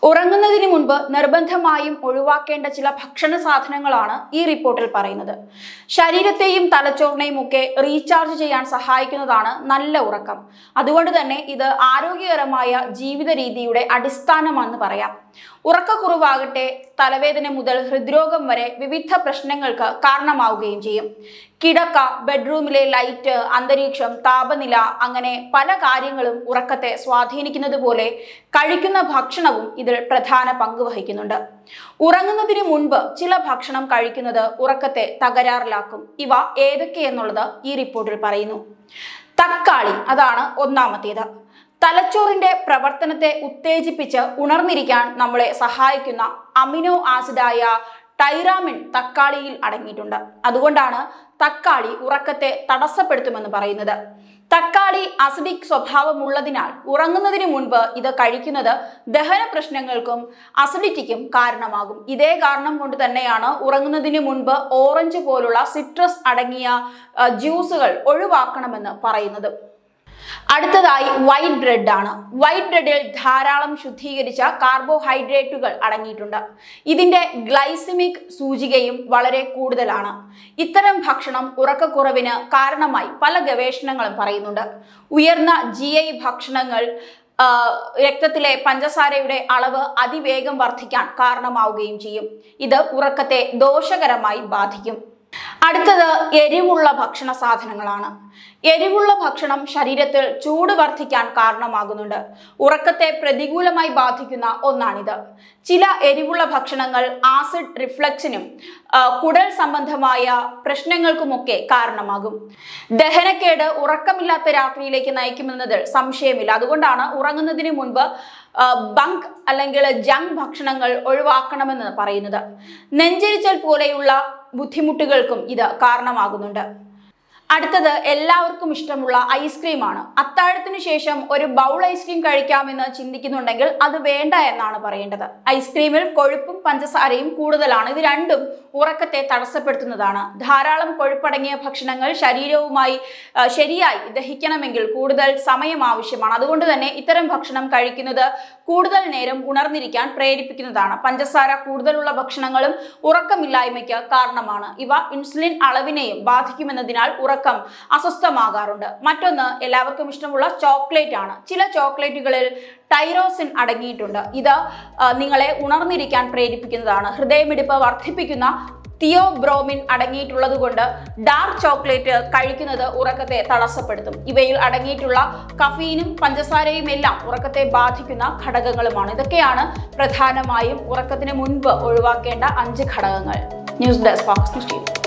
ഉറങ്ങുന്നതിന് മുൻപ് നിർബന്ധമായും ഒഴിവാക്കേണ്ട ചില ഭക്ഷണ സാധനങ്ങളാണ് ഈ റിപ്പോർട്ടിൽ പറയുന്നത് ശരീരത്തെയും തലച്ചോറിനെയും ഒക്കെ റീചാർജ് ചെയ്യാൻ സഹായിക്കുന്നതാണ് നല്ല ഉറക്കം അതുകൊണ്ട് തന്നെ ഇത് ആരോഗ്യകരമായ ജീവിത രീതിയുടെ അടിസ്ഥാനമാണെന്ന് പറയാം ഉറക്കക്കുറവാകട്ടെ തലവേദന മുതൽ ഹൃദ്രോഗം വരെ വിവിധ പ്രശ്നങ്ങൾക്ക് കാരണമാവുകയും ചെയ്യും കിടക്ക ബെഡ്റൂമിലെ ലൈറ്റ് അന്തരീക്ഷം താപനില അങ്ങനെ പല കാര്യങ്ങളും ഉറക്കത്തെ സ്വാധീനിക്കുന്നത് പോലെ കഴിക്കുന്ന ഭക്ഷണവും ഇതിൽ പ്രധാന പങ്ക് വഹിക്കുന്നുണ്ട് ഉറങ്ങുന്നതിന് മുൻപ് ചില ഭക്ഷണം കഴിക്കുന്നത് ഉറക്കത്തെ തകരാറിലാക്കും ഇവ ഏതൊക്കെയെന്നുള്ളത് ഈ റിപ്പോർട്ടിൽ പറയുന്നു തക്കാളി അതാണ് ഒന്നാമത്തേത് തലച്ചോറിന്റെ പ്രവർത്തനത്തെ ഉത്തേജിപ്പിച്ച് ഉണർന്നിരിക്കാൻ നമ്മളെ സഹായിക്കുന്ന അമിനോ ആസിഡായ ടൈറാമിൻ തക്കാളിയിൽ അടങ്ങിയിട്ടുണ്ട് അതുകൊണ്ടാണ് തക്കാളി ഉറക്കത്തെ തടസ്സപ്പെടുത്തുമെന്ന് പറയുന്നത് തക്കാളി അസിഡിക് സ്വഭാവമുള്ളതിനാൽ ഉറങ്ങുന്നതിന് മുൻപ് ഇത് കഴിക്കുന്നത് ദഹന പ്രശ്നങ്ങൾക്കും അസിഡിറ്റിക്കും കാരണമാകും ഇതേ കാരണം കൊണ്ട് തന്നെയാണ് ഉറങ്ങുന്നതിന് മുൻപ് ഓറഞ്ച് പോലുള്ള സിട്രസ് അടങ്ങിയ ആ, ജ്യൂസുകൾ ഒഴിവാക്കണമെന്ന് പറയുന്നത് അടുത്തതായി വൈറ്റ് ബ്രെഡ് ആണ് വൈറ്റ് ബ്രെഡിൽ ധാരാളം ശുദ്ധീകരിച്ച കാർബോഹൈഡ്രേറ്റുകൾ അടങ്ങിയിട്ടുണ്ട് ഇതിന്റെ ഗ്ലൈസിമിക് സൂചികയും വളരെ കൂടുതലാണ് ഇത്തരം ഭക്ഷണം ഉറക്കക്കുറവിന് കാരണമായി പല ഗവേഷണങ്ങളും പറയുന്നുണ്ട് ഉയർന്ന ജി ഐ ഭക്ഷണങ്ങൾ ആ, രക്തത്തിലെ പഞ്ചസാരയുടെ അളവ് അതിവേഗം വർദ്ധിക്കാൻ കാരണമാവുകയും ചെയ്യും ഇത് ഉറക്കത്തെ ദോഷകരമായി ബാധിക്കും അടുത്തത് എരിവുള്ള ഭക്ഷണ സാധനങ്ങളാണ് എരിവുള്ള ഭക്ഷണം ശരീരത്തിൽ ചൂട് വർദ്ധിക്കാൻ കാരണമാകുന്നുണ്ട് ഉറക്കത്തെ പ്രതികൂലമായി ബാധിക്കുന്ന ഒന്നാണിത് ചില എരിവുള്ള ഭക്ഷണങ്ങൾ ആസിഡ് റിഫ്ലക്സിനും ആ, കുടൽ സംബന്ധമായ പ്രശ്നങ്ങൾക്കുമൊക്കെ കാരണമാകും ദഹനക്കേട് ഉറക്കമില്ലാത്ത രാത്രിയിലേക്ക് നയിക്കുമെന്നതിൽ സംശയമില്ല അതുകൊണ്ടാണ് ഉറങ്ങുന്നതിന് മുൻപ് ആ, ബങ്ക് അല്ലെങ്കിൽ ജങ്ക് ഭക്ഷണങ്ങൾ ഒഴിവാക്കണമെന്ന് പറയുന്നത് നെഞ്ചരിച്ചൽ പോലെയുള്ള ബുദ്ധിമുട്ടുകൾക്കും ഇത് കാരണമാകുന്നുണ്ട് അടുത്തത് എല്ലാവർക്കും ഇഷ്ടമുള്ള ഐസ്ക്രീമാണ് അത്താഴത്തിന് ശേഷം ഒരു ബൗൾ ഐസ്ക്രീം കഴിക്കാമെന്ന് ചിന്തിക്കുന്നുണ്ടെങ്കിൽ അത് വേണ്ട എന്നാണ് പറയേണ്ടത് ഐസ്ക്രീമിൽ കൊഴുപ്പും പഞ്ചസാരയും കൂടുതലാണ് ഇത് രണ്ടും ഉറക്കത്തെ തടസ്സപ്പെടുത്തുന്നതാണ് ധാരാളം കൊഴുപ്പടങ്ങിയ ഭക്ഷണങ്ങൾ ശരീരവുമായി ആ, ശരിയായി ദഹിക്കണമെങ്കിൽ കൂടുതൽ സമയം ആവശ്യമാണ് അതുകൊണ്ട് തന്നെ ഇത്തരം ഭക്ഷണം കഴിക്കുന്നത് കൂടുതൽ നേരം ഉണർന്നിരിക്കാൻ പ്രേരിപ്പിക്കുന്നതാണ് പഞ്ചസാര കൂടുതലുള്ള ഭക്ഷണങ്ങളും ഉറക്കമില്ലായ്മയ്ക്ക് കാരണമാണ് ഇവ ഇൻസുലിൻ അളവിനെയും ബാധിക്കുമെന്നതിനാൽ ഉറക്കം അസ്വസ്ഥമാകാറുണ്ട് മറ്റൊന്ന് എല്ലാവർക്കും ഇഷ്ടമുള്ള ചോക്ലേറ്റ് ആണ് ചില ചോക്ലേറ്റുകളിൽ ടൈറോസിൻ അടങ്ങിയിട്ടുണ്ട് ഇത് ആ, നിങ്ങളെ ഉണർന്നിരിക്കാൻ പ്രേരിപ്പിക്കുന്നതാണ് ഹൃദയമിടിപ്പ് വർദ്ധിപ്പിക്കുന്ന തിയോബ്രോമിൻ അടങ്ങിയിട്ടുള്ളത് കൊണ്ട് ഡാർക്ക് ചോക്ലേറ്റ് കഴിക്കുന്നത് ഉറക്കത്തെ തടസ്സപ്പെടുത്തും ഇവയിൽ അടങ്ങിയിട്ടുള്ള കഫീനും പഞ്ചസാരയും എല്ലാം ഉറക്കത്തെ ബാധിക്കുന്ന ഘടകങ്ങളുമാണ് ഇതൊക്കെയാണ് പ്രധാനമായും ഉറക്കത്തിന് മുൻപ് ഒഴിവാക്കേണ്ട അഞ്ച് ഘടകങ്ങൾ news desk Fox News TV